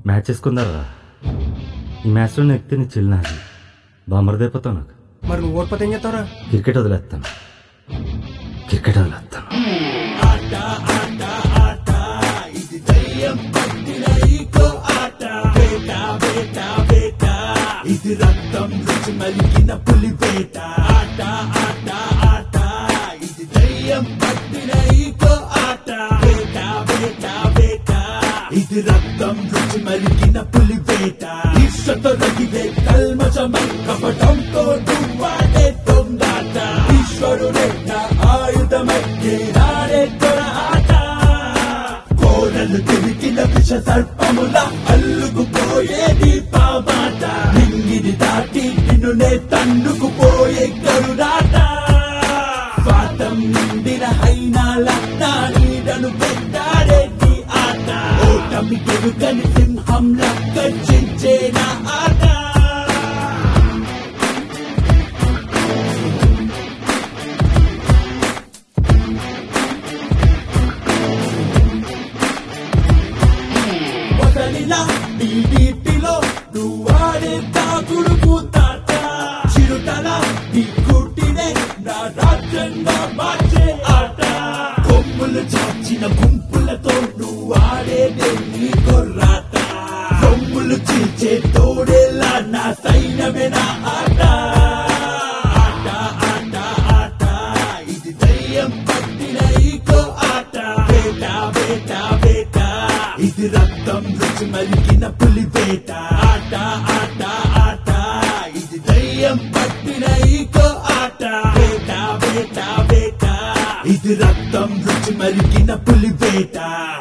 match చేసుకుందారా ఈ మ్యాచ్లో నెక్కితే నీ చెల్లి నాది బామరదైపోతావు నాకు మరి నువ్వు ఓడిపోతే ఏం చేస్తావురా క్రికెట్ వదిలేస్తాను క్రికెట్ వదిలేస్తాను ఇది రక్తం రుచి మలిగిన పులి వేట ఆట ఆట ఆట ఇది దయ్యం పట్టిన ఈకో ఆట వేట వేట వేట ఇది రక్తం రుచి మలిగిన పులి వేట ఈశ్వత రగిలే కల్మషమై కపటంతో దువ్వాడే దొంగాట ఈశ్వరుడే నా ఆయుధమై ఏనాడే తొర ఆట కోరలు తిరిగిన విష సర్పముల అల్లుకుపోయేది పామాట నింగిని దాటి నిన్నునే తన్నుకుపోయే గరుడాట స్వార్థం నిండిన హైనాల నా నీడను పెట్టాడేటి ఆట ఓటమి గెలుగని సింహంలా గర్జించే నా ఆట మొదలిలా టీడీపీలో నువ్వాడే తాగుడు పూతాట చిరుతల నీ కుట్టినే నా రాజ్యంగా మార్చే ఆట కొమ్ములు చాచిన గుంపులతో నువ్వాడేదే నీ కొర్రాట కొమ్ములు చీల్చే తోడేలా నా సైన్యమే నా ఆట ఆట ఆట ఆట ఇది దయ్యం పట్టిన ఈకో ఆట వేట వేట వేట ఇది రక్తం రుచి మరిగిన పులి వేట ఆట ఆట ఆట ఇది దయ్యం పట్టిన ఈకో ఆట వేట వేట వేట ఇది రక్తం రుచి మరిగిన పులి వేట